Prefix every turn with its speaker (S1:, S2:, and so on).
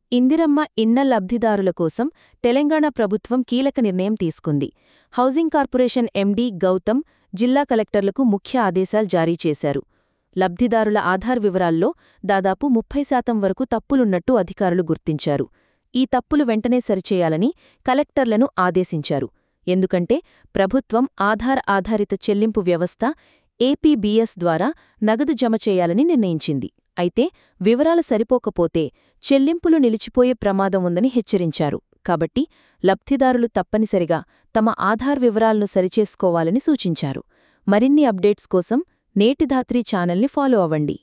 S1: ఇందిరమ్మ ఇళ్ల లబ్ధిదారుల కోసం తెలంగాణ ప్రభుత్వం కీలక నిర్ణయం తీసుకుంది హౌసింగ్ కార్పొరేషన్ ఎండీ గౌతమ్ జిల్లా కలెక్టర్లకు ముఖ్య ఆదేశాలు జారీ చేశారు లబ్ధిదారుల ఆధార్ వివరాల్లో దాదాపు ముప్పై శాతం వరకు తప్పులున్నట్టు అధికారులు గుర్తించారు ఈ తప్పులు వెంటనే సరిచేయాలని కలెక్టర్లను ఆదేశించారు ఎందుకంటే ప్రభుత్వం ఆధార్ ఆధారిత చెల్లింపు వ్యవస్థ ఏపీబీఎస్ ద్వారా నగదు జమ చేయాలని నిర్ణయించింది అయితే వివరాలు సరిపోకపోతే చెల్లింపులు నిలిచిపోయే ప్రమాదం ఉందని హెచ్చరించారు కాబట్టి లబ్ధిదారులు తప్పనిసరిగా తమ ఆధార్ వివరాలను సరిచేసుకోవాలని సూచించారు మరిన్ని అప్డేట్స్ కోసం నేటిధాత్రి ఛానల్ని ఫాలో అవ్వండి